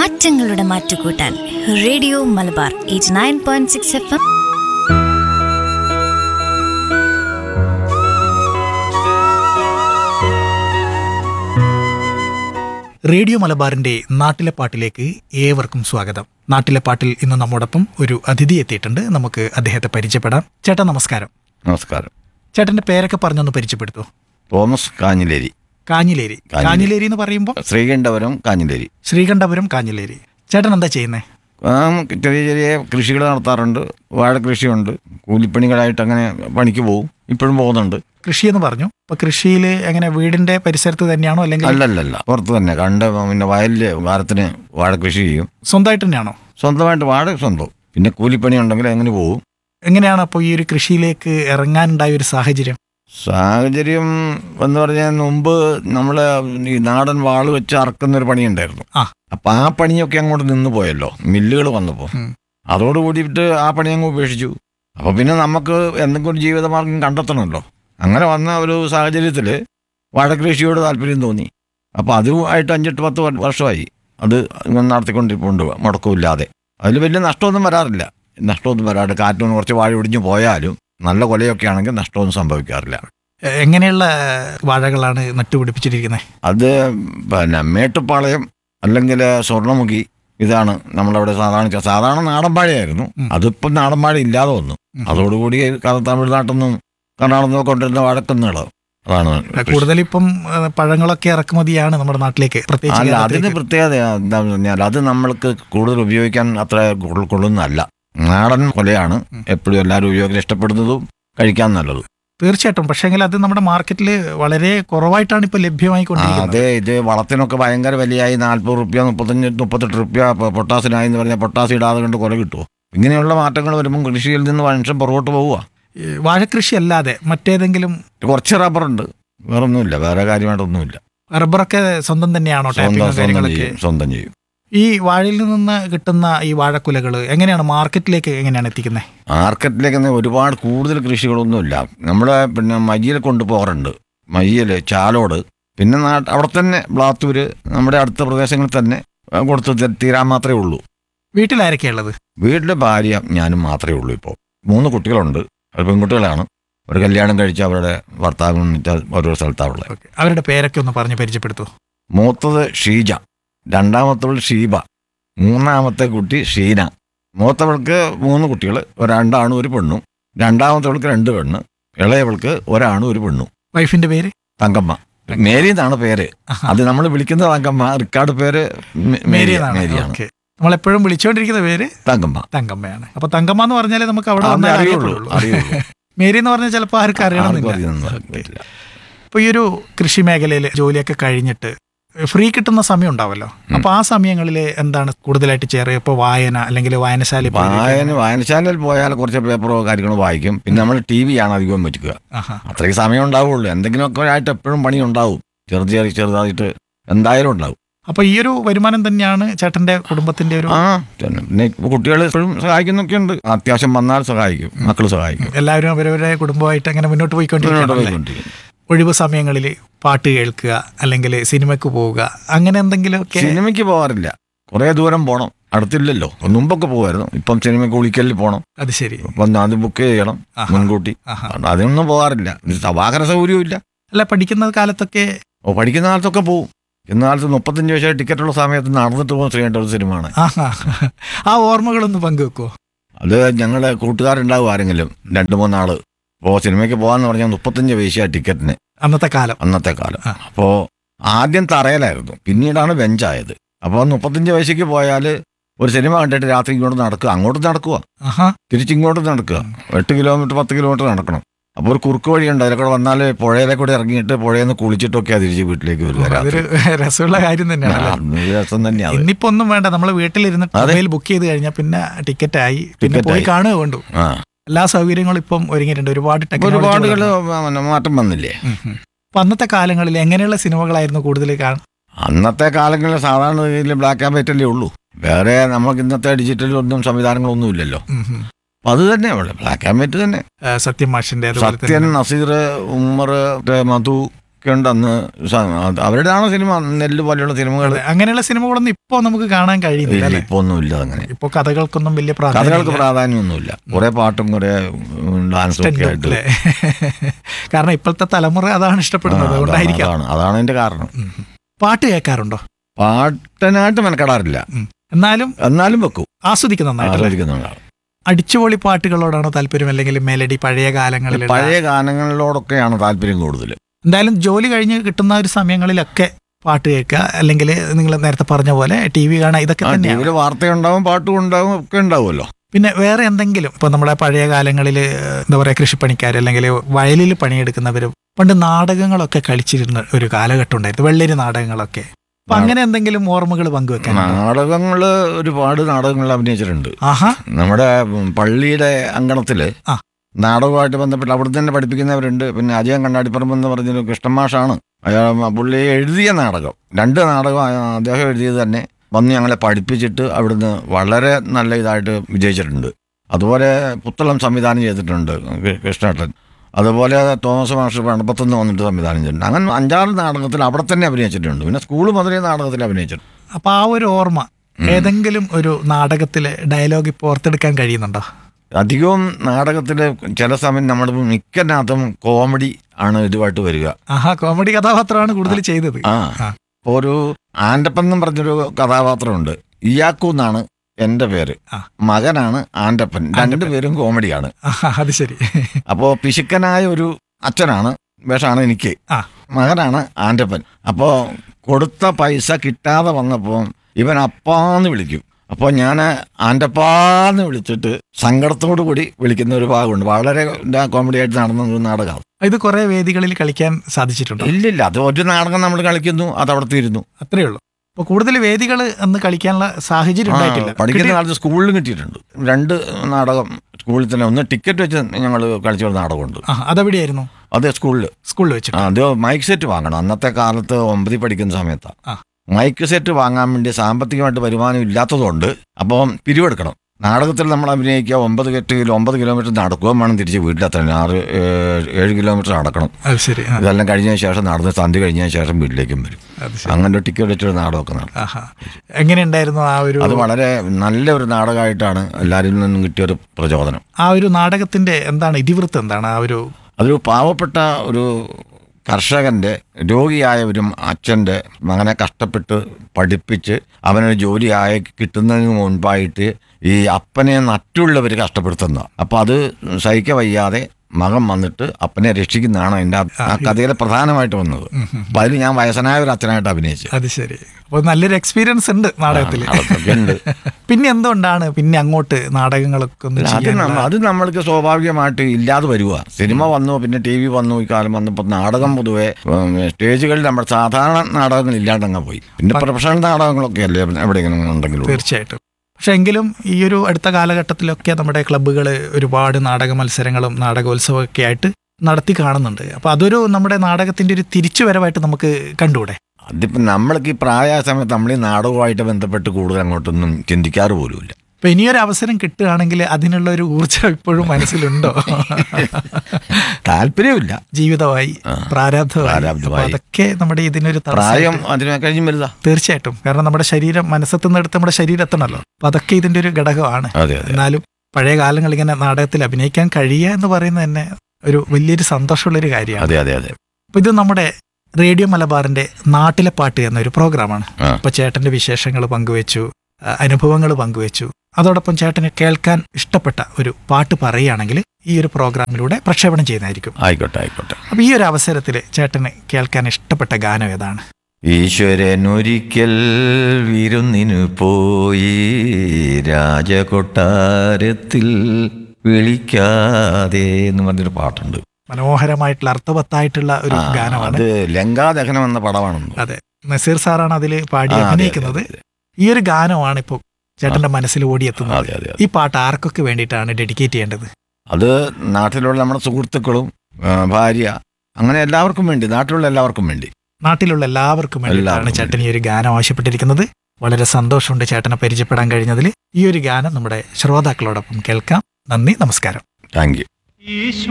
മാറ്റങ്ങളുടെ മാറ്റുകൂട്ടാൻ radio Malabar eight nine point six F M radio മലബാറിന്റെ നാട്ടിലെ പാട്ടിലേക്ക് ഏവർക്കും സ്വാഗതം നാട്ടിലെ പാട്ടിൽ ഇന്ന് നമ്മോടൊപ്പം ഒരു അതിഥി എത്തിയിട്ടുണ്ട് നമുക്ക് അദ്ദേഹത്തെ പരിചയപ്പെടാം ചേട്ടാ നമസ്കാരം നമസ്കാരം ചേട്ടന്റെ പേരൊക്കെ പറഞ്ഞൊന്ന് പരിചയപ്പെടുത്തൂ തോമസ് കാഞ്ഞിലേരി കാഞ്ഞിലേരി കാഞ്ഞിലേരി. കാഞ്ഞിലേരി എന്ന് പറയുമ്പോൾ ശ്രീകണ്ഠപുരം കാഞ്ഞിലേരി ശ്രീകണ്ഠപുരം കാഞ്ഞിലേരി ചേട്ടൻ എന്താ ചെയ്യുന്നേ ആ, ചെറിയ ചെറിയ കൃഷികൾ നടത്താറുണ്ട് വാഴ കൃഷിയുണ്ട് കൂലിപ്പണികളായിട്ട് അങ്ങനെ പണിക്ക് പോകും ഇപ്പോഴും പോകുന്നുണ്ട് കൃഷി എന്ന് പറഞ്ഞു അപ്പൊ കൃഷിയിൽ എങ്ങനെ വീടിന്റെ പരിസരത്ത് തന്നെയാണോ അല്ലെങ്കിൽ അല്ലല്ലല്ല പുറത്ത് തന്നെ കണ്ട് പിന്നെ വയലില് വാരത്തിന് വാഴ കൃഷി ചെയ്യും സ്വന്തമായിട്ട് തന്നെയാണോ സ്വന്തമായിട്ട് വാഴ സ്വന്തം പിന്നെ കൂലിപ്പണി ഉണ്ടെങ്കിൽ അങ്ങനെ പോകും എങ്ങനെയാണ് അപ്പോൾ ഈ ഒരു കൃഷിയിലേക്ക് ഇറങ്ങാനുണ്ടായ ഒരു സാഹചര്യം സാഹചര്യം എന്ന് പറഞ്ഞാൽ മുമ്പ് നമ്മൾ ഈ നാടൻ വാള് വെച്ച് അറക്കുന്ന ഒരു പണിയുണ്ടായിരുന്നു ആ. അപ്പൊ ആ പണിയൊക്കെ അങ്ങോട്ട് നിന്ന് പോയല്ലോ മില്ലുകൾ വന്നപ്പോൾ ഉം. അതോട് കൂടിയിട്ട് ആ പണി അങ്ങ് ഉപേക്ഷിച്ചു അപ്പൊ പിന്നെ നമുക്ക് എന്തെങ്കിലും ഒരു ജീവിതമാർഗം കണ്ടെത്തണമല്ലോ അങ്ങനെ വന്ന ഒരു സാഹചര്യത്തിൽ വാഴകൃഷിയോട് താല്പര്യം തോന്നി അപ്പൊ അതുമായിട്ട് അഞ്ചെട്ട് പത്ത് വർ- വർഷമായി അത് ഇങ്ങനെ നടത്തിക്കൊണ്ടിരിപ്പുണ്ട് മുടക്കമില്ലാതെ അതിൽ വലിയ നഷ്ടമൊന്നും വരാറില്ല നഷ്ടമൊന്നും വരാറില്ല കാറ്റൊന്ന് കുറച്ച് വാഴ ഒടിഞ്ഞു പോയാലും നല്ല കൊലയൊക്കെ ആണെങ്കിൽ നഷ്ടമൊന്നും സംഭവിക്കാറില്ല എ- എങ്ങനെയുള്ള വാഴകളാണ് നട്ടുപിടിപ്പിച്ചിരിക്കുന്നത് അത് പിന്നെ മേട്ടുപ്പാളയം അല്ലെങ്കിൽ സ്വർണ്ണമുഖി ഇതാണ് നമ്മളവിടെ സാധാരണ ചെ- സാധാരണ നാടൻ വാഴയായിരുന്നു ഉം. അതിപ്പം നാടൻ വാഴ ഇല്ലാതെ വന്നു ഉം. അതോടുകൂടി ക- തമിഴ്നാട്ടിൽ നിന്നും കർണാടകത്തിൽ നിന്നും കൊണ്ടിരുന്ന വാഴക്കുന്നുകൾ അതാണ് കൃഷി. കൂടുതൽ ഇപ്പം ഏഹ്, പഴങ്ങളൊക്കെ ഇറക്കുമതിയാണ് നമ്മുടെ നാട്ടിലേക്ക് പ്രത്യേകിച്ച് അല്ല അതിന് കേരളത്തിലേക്ക്. പ്രത്യേകത എന്താണെന്ന് പറഞ്ഞാൽ അത് നമ്മൾക്ക് കൂടുതൽ ഉപയോഗിക്കാൻ അത്ര കൊള്ള- കൊള്ളുന്നതല്ല നാടൻ കൊലയാണ് ഉം. എപ്പോഴും എല്ലാവരും ഉപയോഗിക്കാൻ ഇഷ്ടപ്പെടുന്നതും കഴിക്കാൻ നല്ലത് തീർച്ചയായിട്ടും പക്ഷേങ്കിൽ അത് നമ്മുടെ മാർക്കറ്റിൽ വളരെ കുറവായിട്ടാണ് ഇപ്പൊ ലഭ്യമായി ആ, കൊണ്ടിരിക്കുന്നത് അതെ ഇത് വളത്തിനൊക്കെ ഭയങ്കര വിലയായി നാൽപ്പത് റുപ്യ മുപ്പത്തഞ്ച് മുപ്പത്തെട്ട് റുപ്യ പൊട്ടാസിനായി എന്ന് പറഞ്ഞാൽ പൊട്ടാസ് ഇടാതെ കൊണ്ട് കൊല കിട്ടുമോ ഇങ്ങനെയുള്ള മാറ്റങ്ങൾ വരുമ്പോൾ കൃഷിയിൽ നിന്ന് മനുഷ്യൻ പുറകോട്ട് പോവുക ഈ വാഴക്കൃഷി അല്ലാതെ മറ്റേതെങ്കിലും കുറച്ച് റബ്ബറുണ്ട് വേറെ ഒന്നുമില്ല വേറെ കാര്യമായിട്ടൊന്നുമില്ല റബ്ബറൊക്കെ സ്വന്തം തന്നെയാണോ സ്വന്തം ടാപ്പിങ്ങും സ്വന്തം കാര്യങ്ങളൊക്കെ ചെയ്യും സ്വന്തം ചെയ്യും ഈ വാഴയിൽ നിന്ന് കിട്ടുന്ന ഈ വാഴക്കുലകൾ എങ്ങനെയാണ് മാർക്കറ്റിലേക്ക് എങ്ങനെയാണ് എത്തിക്കുന്നത് മാർക്കറ്റിലേക്ക് ഒന്നും ഒരുപാട് കൂടുതൽ കൃഷികളൊന്നുമില്ല നമ്മൾ പിന്നെ മയ്യിൽ കൊണ്ടുപോകാറുണ്ട് മയ്യിൽ ചാലോട് പിന്നെ നാട്ട് അവിടെ തന്നെ ബ്ലാത്തൂര് നമ്മുടെ അടുത്ത പ്രദേശങ്ങളിൽ തന്നെ ആ, കൊടുത്ത് തി- തീരാൻ മാത്രമേ ഉള്ളൂ വീട്ടിൽ ആരൊക്കെയാ ഉള്ളത് വീട്ടിലെ ഭാര്യ ഞാനും മാത്രമേ ഉള്ളൂ ഇപ്പോൾ മൂന്ന് കുട്ടികളുണ്ട് അത് പെൺകുട്ടികളാണ് ഒരു കല്യാണം കഴിച്ച് അവരുടെ ഭർത്താവും ഓരോ സ്ഥലത്താണുള്ളത് ഓക്കെ അവരുടെ പേരൊക്കെ ഒന്ന് പറഞ്ഞ് പരിചയപ്പെടുത്തൂ മൂത്തത് ഷീജ രണ്ടാമത്തവൾ ഷീബ മൂന്നാമത്തെ കുട്ടി ഷീന മൂത്തവൾക്ക് മൂന്ന് കുട്ടികൾ രണ്ടാണും ഒരു പെണ്ണും രണ്ടാമത്തവൾക്ക് രണ്ട് പെണ്ണ് ഇളയവൾക്ക് ഒരാണും ഒരു പെണ്ണും വൈഫിന്റെ പേര് തങ്കമ്മ മേരി എന്നാണ് പേര് ആഹാ. അത് നമ്മൾ വിളിക്കുന്ന തങ്കമ്മ റിക്കാർഡ് പേര് മേ- മേരി മേരി- എന്നാണ് മേരിയാണ് ഓക്കെ നമ്മളെപ്പോഴും വിളിച്ചുകൊണ്ടിരിക്കുന്ന പേര് തങ്കമ്മ തങ്കമ്മയാണ് അപ്പൊ തങ്കമ്മ എന്ന് പറഞ്ഞാൽ നമുക്ക് അവിടെ അതേ വന്നാലേ അറിയുള്ളൂ അറിയപ്പെടുള്ളൂ. അറിയുള്ളൂ മേരി എന്ന് പറഞ്ഞാൽ ചിലപ്പോൾ ആർക്കും ആർക്കും അറിയണമെന്നില്ല അറിയുന്നൊന്നും പറ്റില്ല ഇപ്പൊ ഈ ഒരു കൃഷി മേഖലയിൽ ജോലിയൊക്കെ കഴിഞ്ഞിട്ട് ഫ്രീ കിട്ടുന്ന സമയം ഉണ്ടാവല്ലോ അപ്പൊ ആ സമയങ്ങളിൽ എന്താണ് കൂടുതലായിട്ട് ചെയ്യാറ് ഇപ്പൊ വായന അല്ലെങ്കിൽ വായനശാല വായന വായനശാലയിൽ പോയാൽ കുറച്ച് പേപ്പറോ കാര്യങ്ങളോ വായിക്കും പിന്നെ നമ്മൾ ടി വി ആണ് അധികം വെക്കുക അത്രയും സമയം ഉണ്ടാവുള്ളൂ എന്തെങ്കിലുമൊക്കെ ആയിട്ട് എപ്പോഴും പണി ഉണ്ടാവും ചെറു ചെറിയ ചെറുതായിട്ട് എന്തായാലും ഉണ്ടാവും അപ്പൊ ഈ ഒരു വരുമാനം തന്നെയാണ് ചേട്ടന്റെ കുടുംബത്തിന്റെ ഒരു ആ പിന്നെ കുട്ടികൾ എപ്പോഴും സഹായിക്കുന്നൊക്കെ ഉണ്ട് അത്യാവശ്യം വന്നാൽ സഹായിക്കും മക്കൾ സഹായിക്കും എല്ലാവരും അവരവരുടെ കുടുംബമായിട്ട് അങ്ങനെ മുന്നോട്ട് മുന്നോട്ട് പോയിക്കൊണ്ടിരിക്കുകയാണ് പോയിക്കൊണ്ടിരിക്കും ഒഴിവ് സമയങ്ങളിൽ പാട്ട് കേൾക്കുക അല്ലെങ്കിൽ സിനിമയ്ക്ക് പോവുക അങ്ങനെ എന്തെങ്കിലുമൊക്കെ സിനിമയ്ക്ക് പോകാറില്ല കുറേ ദൂരം പോകണം അടുത്തില്ലല്ലോ മുമ്പൊക്കെ പോകുമായിരുന്നു ഇപ്പം സിനിമയ്ക്ക് ഉളിക്കലിൽ പോകണം അത് ശരി അപ്പം അത് ബുക്ക് ചെയ്യണം ആഹാ. മുൻകൂട്ടി ആഹാ. അതുകൊണ്ട് അതിനൊന്നും പോകാറില്ല ഇത് വാഹന സൗകര്യവും ഇല്ല അല്ല പഠിക്കുന്ന കാലത്തൊക്കെ ഓ പഠിക്കുന്ന കാലത്തൊക്കെ പോവും ഇന്ന കാലത്ത് മുപ്പത്തഞ്ച് വയസ്സായി ടിക്കറ്റുള്ള സമയത്ത് നടന്നിട്ട് പോകുന്ന ചെയ്യേണ്ട ഒരു സിനിമയാണ് ആഹാ ആ ഓർമ്മകളൊന്ന് പങ്കുവെക്കോ അത് ഞങ്ങളെ കൂട്ടുകാരുണ്ടാവും ആരെങ്കിലും രണ്ട് മൂന്നാള് അപ്പോൾ സിനിമയ്ക്ക് പോകാന്ന് പറഞ്ഞാൽ മുപ്പത്തഞ്ച് പൈസ ടിക്കറ്റിന് അന്നത്തെ കാലം അന്നത്തെ കാലം ആ. അപ്പോൾ ആദ്യം തറയിലായിരുന്നു പിന്നീടാണ് ബെഞ്ചായത് അപ്പോൾ മുപ്പത്തഞ്ച് വയസ്സേക്ക് പോയാൽ ഒരു സിനിമ കണ്ടിട്ട് രാത്രി ഇങ്ങോട്ട് നടക്കുക അങ്ങോട്ട് നടക്കുക ആഹാ തിരിച്ചിങ്ങോട്ട് നടക്കുക എട്ട് കിലോമീറ്റർ പത്ത് കിലോമീറ്റർ നടക്കണം അപ്പോൾ ഒരു കുറുക്ക് വഴിയുണ്ട് അതിലെ കൂടെ വന്നാൽ പുഴയിലെ കൂടെ ഇറങ്ങിയിട്ട് പുഴയിൽ നിന്ന് കുളിച്ചിട്ടൊക്കെയാണ് തിരിച്ച് വീട്ടിലേക്ക് വരിക അതൊരു രാത്രി രസമുള്ള കാര്യം തന്നെയാണ് ആ, ഒരു രസം തന്നെയാണ് ഇന്നിപ്പോ ഒന്നും വേണ്ട നമ്മൾ വീട്ടിലിരുന്നിട്ട് അതെ. മൊബൈൽ ബുക്ക് ചെയ്ത് കഴിഞ്ഞാൽ പിന്നെ ടിക്കറ്റ് ആയി പിന്നെ ടിക്കറ്റ് പോയി ആയി. കാണുക കൊണ്ടു ആ എല്ലാ സൗകര്യങ്ങളും ഇപ്പം ഒരുങ്ങിയിട്ടുണ്ട് ഒരുപാട് ഇപ്പൊ ഒരുപാട് ടെക്നോളജികൾ മാറ്റം വന്നില്ലേ അപ്പൊ അന്നത്തെ കാലങ്ങളിൽ എങ്ങനെയുള്ള സിനിമകളായിരുന്നു കൂടുതൽ കാണും അന്നത്തെ കാലങ്ങളിൽ സാധാരണ രീതിയിൽ ബ്ലാക്ക് ആൻഡ് വൈറ്റ് അല്ലേ ഉള്ളൂ വേറെ നമുക്ക് ഇന്നത്തെ ഡിജിറ്റൽ ഒന്നും സംവിധാനങ്ങളൊന്നും ഇല്ലല്ലോ അപ്പൊ അത് തന്നെ ഉള്ളു ബ്ലാക്ക് ആൻഡ് വൈറ്റ് തന്നെ സത്യം മാഷിന്റെ അതുപോലെ സത്യൻ തന്നെ നസീർ ഉമ്മർ മധു ഒക്കെ ഉണ്ട് അന്ന് സ- അത് അവരുടെയാണ് സിനിമ നെല്ല് പോലെയുള്ള സിനിമകൾ അതെ, അങ്ങനെയുള്ള സിനിമകളൊന്നും ഇപ്പോ നമുക്ക് കാണാൻ കഴിയുന്നില്ല അല്ലേ ഇപ്പൊ ഒന്നും ഇല്ല അങ്ങനെ ഇപ്പൊ കഥകൾക്കൊന്നും വലിയ കഥകൾക്ക് പ്രാധാന്യം പ്രാധാന്യമൊന്നുമില്ല കുറെ പാട്ടും കുറെ ഡാൻസും ഒക്കെ ആയിട്ട് അല്ലേ കാരണം ഇപ്പോഴത്തെ തലമുറ അതാണ് ആ, ഇഷ്ടപ്പെടുന്നത് അതാണ് അതുകൊണ്ടായിരിക്കാം അതാണ് അതാണ് അതിന്റെ കാരണം ഉം. പാട്ട് കേൾക്കാറുണ്ടോ പാട്ടിനായിട്ട് മെനക്കെടാറില്ല ഉം. എന്നാലും എന്നാലും വെക്കും ആസ്വദിക്കുന്ന നന്നായിട്ട് ആസ്വദിക്കുന്നുണ്ടാവും അടിച്ചുപൊളി പാട്ടുകളോടാണോ താല്പര്യം അല്ലെങ്കിൽ മെലഡി പഴയ കാലങ്ങളിൽ പഴയ ഗാനങ്ങളിലോടൊക്കെയാണ് താല്പര്യം കൂടുതൽ എന്തായാലും ജോലി കഴിഞ്ഞ് കിട്ടുന്ന ഒരു സമയങ്ങളിലൊക്കെ പാട്ട് കേൾക്കുക അല്ലെങ്കിൽ നിങ്ങൾ നേരത്തെ പറഞ്ഞ പോലെ ടി വി കാണുക ഇതൊക്കെ ടി തന്നെയാണ് വിയിൽ വാർത്തയുണ്ടാവും പാട്ടും ഉണ്ടാവും ഒക്കെ ഉണ്ടാവുമല്ലോ പിന്നെ വേറെ എന്തെങ്കിലും ഇപ്പൊ നമ്മുടെ പഴയ കാലങ്ങളിൽ എന്താ പറയാ കൃഷിപ്പണിക്കാർ അല്ലെങ്കിൽ വയലിൽ പണിയെടുക്കുന്നവർ പണ്ട് നാടകങ്ങളൊക്കെ കളിച്ചിരുന്ന ഒരു കാലഘട്ടം ഉണ്ടായിരുന്നു വെള്ളരി നാടകങ്ങളൊക്കെ അപ്പൊ അങ്ങനെ എന്തെങ്കിലും ഓർമ്മകൾ പങ്കുവെക്കാൻ നാടകങ്ങള് ഒരുപാട് നാടകങ്ങളിൽ അഭിനയിച്ചിട്ടുണ്ട് ആഹാ നമ്മുടെ ഉം, പള്ളിയുടെ അങ്കണത്തില് ആ. നാടകമായിട്ട് ബന്ധപ്പെട്ട് അവിടെ തന്നെ പഠിപ്പിക്കുന്നവരുണ്ട് പിന്നെ അജയൻ കണ്ണാടിപ്പറമ്പ് എന്ന് പറഞ്ഞൊരു കൃഷ്ണമാഷാണ് അയാൾ പുള്ളി എഴുതിയ നാടകം രണ്ട് നാടകം ആ- അദ്ദേഹം എഴുതിയത് തന്നെ വന്ന് ഞങ്ങളെ പഠിപ്പിച്ചിട്ട് അവിടുന്ന് വളരെ നല്ല ഇതായിട്ട് വിജയിച്ചിട്ടുണ്ട് അതുപോലെ പുത്തളം സംവിധാനം ചെയ്തിട്ടുണ്ട് കൃ- കൃഷ്ണേട്ടൻ അതുപോലെ തോമസ് മാസ്റ്റർ പണപ്പത്തുനിന്ന് വന്നിട്ട് സംവിധാനം ചെയ്തിട്ടുണ്ട് അങ്ങനെ അഞ്ചാറ് നാടകത്തിൽ അവിടെ തന്നെ അഭിനയിച്ചിട്ടുണ്ട് പിന്നെ സ്കൂൾ മുതലേ നാടകത്തിൽ അഭിനയിച്ചിട്ടുണ്ട് അപ്പൊ ആ ഒരു ഓർമ്മ ഏതെങ്കിലും ഒരു നാടകത്തിലെ ഡയലോഗ് ഇപ്പോൾ ഓർത്തെടുക്കാൻ കഴിയുന്നുണ്ടോ അധികവും നാടകത്തിൽ ചില സമയം നമ്മുടെ മിക്കതിനകത്തും കോമഡി ആണ് ഇതുമായിട്ട് വരിക ആഹാ കോമഡി കഥാപാത്രമാണ് കൂടുതൽ ചെയ്തത് ആ ആ. ഇപ്പൊ ഒരു ആൻഡപ്പൻ എന്നും പറഞ്ഞൊരു കഥാപാത്രമുണ്ട് ഇയാക്കു എന്നാണ് എന്റെ പേര് ആ. മകനാണ് ആൻഡപ്പൻ രണ്ടുപേരും കോമഡിയാണ് ആഹാ, അത് ശരി അപ്പോ പിശുക്കനായ ഒരു അച്ഛനാണ് വേഷമാണ് എനിക്ക് ആ. മകനാണ് ആൻഡപ്പൻ അപ്പോ കൊടുത്ത പൈസ കിട്ടാതെ വന്നപ്പോ ഇവൻ അപ്പാന്ന് വിളിക്കും അപ്പോൾ ഞാൻ ആൻഡപ്പാന്ന് വിളിച്ചിട്ട് സങ്കടത്തോടു കൂടി വിളിക്കുന്ന ഒരു ഭാഗമുണ്ട് വളരെ കോമഡി ആയിട്ട് നടന്ന ഒരു നാടകമാണ് ഇത് കുറെ വേദികളിൽ കളിക്കാൻ സാധിച്ചിട്ടുണ്ടോ ഇല്ലില്ല അത് ഒരു നാടകം നമ്മൾ കളിക്കുന്നു അത് അവിടെ തീരുന്നു അത്രേ ഉള്ളൂ അപ്പൊ കൂടുതൽ വേദികൾ അന്ന് കളിക്കാനുള്ള സാഹചര്യം ആ, ഉണ്ടായിട്ടില്ല പഠിക്കുന്ന കിട്ടി- കാലത്ത് സ്കൂളിൽ കിട്ടിയിട്ടുണ്ട് രണ്ട് നാടകം സ്കൂളിൽ തന്നെ ഒന്ന് ടിക്കറ്റ് വെച്ച് ഞങ്ങൾ കളിച്ച ഒരു നാടകമുണ്ട് ആ, അതെവിടെയായിരുന്നു അത് സ്കൂളിൽ സ്കൂളിൽ വെച്ചിട്ട് അത് മൈക്ക് സെറ്റ് വാങ്ങണം അന്നത്തെ കാലത്ത് ഒമ്പതിൽ പഠിക്കുന്ന സമയത്താണ് ആ. മൈക്ക് സെറ്റ് വാങ്ങാൻ വേണ്ടി സാമ്പത്തികമായിട്ട് വരുമാനം ഇല്ലാത്തതുകൊണ്ട് അപ്പം പിരിവെടുക്കണം നാടകത്തിൽ നമ്മൾ അഭിനയിക്കുക ഒമ്പത് കിലോ ഒമ്പത് കിലോമീറ്റർ നടക്കുകയും വേണം തിരിച്ച് വീട്ടിലെത്താൻ ആറ് ഏഴ് ഏഴ് കിലോമീറ്റർ നടക്കണം അത് ശരി ആ, ഇതെല്ലാം കഴിഞ്ഞതിന് ശേഷം നടന്ന് സന്ധ്യ കഴിഞ്ഞതിന് ശേഷം വീട്ടിലേക്കും വരും അത് ശരി അങ്ങനെ ഒരു ടിക്കറ്റ് വെച്ചൊരു നാടകമൊക്കെ നടക്കും ആഹാ എങ്ങനെയുണ്ടായിരുന്നു ആ ഒരു അത് വളരെ നല്ല ഒരു നാടകമായിട്ടാണ് എല്ലാവരിൽ നിന്നും കിട്ടിയൊരു പ്രചോദനം ആ ഒരു നാടകത്തിന്റെ എന്താണ് ഇതിവൃത്തം എന്താണ് ആ ഒരു അതൊരു പാവപ്പെട്ട ഒരു കർഷകന്റെ രോഗിയായ ഒരു അച്ഛൻ്റെ മകനെ കഷ്ടപ്പെട്ട് പഠിപ്പിച്ച് അവനൊരു ജോലിയായി കിട്ടുന്നതിന് മുൻപായിട്ട് ഈ അപ്പനെ മറ്റുള്ളവർ കഷ്ടപ്പെടുത്തുന്ന അപ്പം അത് സഹിക്ക വയ്യാതെ മകൻ വന്നിട്ട് അപ്പനെ രക്ഷിക്കുന്നതാണ് അതിൻ്റെ ആ കഥയിലെ പ്രധാനമായിട്ട് വന്നത് അപ്പം അതിൽ ഞാൻ വയസ്സനായ ഒരു അച്ഛനായിട്ട് അഭിനയിച്ചു അത് ശരി അപ്പൊ നല്ലൊരു എക്സ്പീരിയൻസ് ഉണ്ട് നാടകത്തിൽ അതൊക്കെ ഉണ്ട് പിന്നെ എന്തുകൊണ്ടാണ് പിന്നെ അങ്ങോട്ട് നാടകങ്ങളൊക്കെ ഒന്ന് അത് ചെയ്യാൻ നമ്മ- അത് നമ്മൾക്ക് സ്വാഭാവികമായിട്ട് ഇല്ലാതെ വരിക സിനിമ വന്നു പിന്നെ ടി വി വന്നു ഈ കാലം വന്നപ്പോൾ നാടകം പൊതുവെ ഉം, സ്റ്റേജുകളിൽ നമ്മുടെ സാധാരണ നാടകങ്ങൾ ഇല്ലാണ്ടങ്ങ് പോയി പിന്നെ പ്രൊഫഷണൽ നാടകങ്ങളൊക്കെ അല്ലേ എവിടെയെങ്കിലും ഉണ്ടെങ്കിലും തീർച്ചയായിട്ടും പക്ഷെ എങ്കിലും ഈ ഒരു അടുത്ത കാലഘട്ടത്തിലൊക്കെ നമ്മുടെ ക്ലബ്ബുകൾ ഒരുപാട് നാടക മത്സരങ്ങളും നാടകോത്സവമൊക്കെ ആയിട്ട് നടത്തി കാണുന്നുണ്ട് അപ്പൊ അതൊരു നമ്മുടെ നാടകത്തിന്റെ ഒരു തിരിച്ചുവരവായിട്ട് നമുക്ക് കണ്ടുകൂടെ അതിപ്പം നമ്മൾക്ക് ഈ പ്രായ സമയത്ത് നമ്മൾ ഈ നാടകവുമായിട്ട് ബന്ധപ്പെട്ട് കൂടുതൽ അങ്ങോട്ടൊന്നും ചിന്തിക്കാറ് പോലുമില്ല അപ്പൊ ഇനിയൊരു അവസരം കിട്ടുകയാണെങ്കിൽ അതിനുള്ള ഒരു ഊർജ്ജം ഇപ്പോഴും മനസ്സിലുണ്ടോ താല്പര്യമില്ല ജീവിതമായി ആ. പ്രാരാബ്ധമായി പ്രാരാബ്ധമായി. അപ്പൊ അതൊക്കെ നമ്മുടെ ഇതിനൊരു പ്രായം തടസ്സമായിട്ട് അതിനെ കഴിഞ്ഞും വലുതാ തീർച്ചയായിട്ടും കാരണം നമ്മുടെ ശരീരം മനസ്സെത്തുന്നിടത്ത് നമ്മുടെ ശരീരം എത്തണമല്ലോ അപ്പൊ അതൊക്കെ ഇതിന്റെ ഒരു ഘടകമാണ് അതെ അതെ എന്നാലും പഴയ കാലങ്ങളിൽ ഇങ്ങനെ നാടകത്തിൽ അഭിനയിക്കാൻ കഴിയുക എന്ന് പറയുന്നത് തന്നെ ഒരു വലിയൊരു സന്തോഷമുള്ളൊരു കാര്യമാണ് അതെ അതെ അതെ അപ്പൊ ഇത് നമ്മുടെ റേഡിയോ മലബാറിന്റെ നാട്ടിലെ പാട്ട് എന്നൊരു പ്രോഗ്രാമാണ് ആ. അപ്പൊ ചേട്ടന്റെ വിശേഷങ്ങൾ പങ്കുവെച്ചു അനുഭവങ്ങൾ പങ്കുവെച്ചു അതോടൊപ്പം ചേട്ടന് കേൾക്കാൻ ഇഷ്ടപ്പെട്ട ഒരു പാട്ട് പറയുകയാണെങ്കിൽ ഈ ഒരു പ്രോഗ്രാമിലൂടെ പ്രക്ഷേപണം ചെയ്യുന്നതായിരിക്കും ആയിക്കോട്ടെ ആയിക്കോട്ടെ അപ്പൊ ഈ ഒരു അവസരത്തിൽ ചേട്ടന് കേൾക്കാൻ ഇഷ്ടപ്പെട്ട ഗാനം ഏതാണ് ഈശ്വരനൊരിക്കൽ വിരുന്നിനു പോയി രാജകൊട്ടാരത്തിൽ വിളിക്കാതെ എന്ന് പറഞ്ഞൊരു പാട്ടുണ്ട് മനോഹരമായിട്ടുള്ള അർത്ഥവത്തായിട്ടുള്ള ഒരു ആ, ഗാനമാണ് അത് ലങ്കാദഹനം എന്ന പടമാണെന്ന് അതെ നസീർ സാറാണ് അതിൽ പാടി ആ, അതെ, അഭിനയിക്കുന്നത് അതെ, ഈ ഒരു ഗാനമാണ് ഇപ്പോൾ ചേട്ടന്റെ മനസ്സിൽ ഓടിയെത്തുന്നത് അതെ അതെ അതെ ഈ പാട്ട് ആർക്കൊക്കെ വേണ്ടിയിട്ടാണ് ഡെഡിക്കേറ്റ് ചെയ്യേണ്ടത് അത് നാട്ടിലുള്ള നമ്മുടെ സുഹൃത്തുക്കളും ആ, ഭാര്യ അങ്ങനെ എല്ലാവർക്കും വേണ്ടി നാട്ടിലുള്ള എല്ലാവർക്കും വേണ്ടി നാട്ടിലുള്ള എല്ലാവർക്കും വേണ്ടിയിട്ടാണ് എല്ലാവർക്കും ചേട്ടൻ ഈ ഒരു ഗാനം ആവശ്യപ്പെട്ടിരിക്കുന്നത് വളരെ സന്തോഷമുണ്ട് ചേട്ടനെ പരിചയപ്പെടാൻ കഴിഞ്ഞതിൽ ഈ ഒരു ഗാനം നമ്മുടെ ശ്രോതാക്കളോടൊപ്പം കേൾക്കാം നന്ദി നമസ്കാരം താങ്ക് യു ഈശ്വര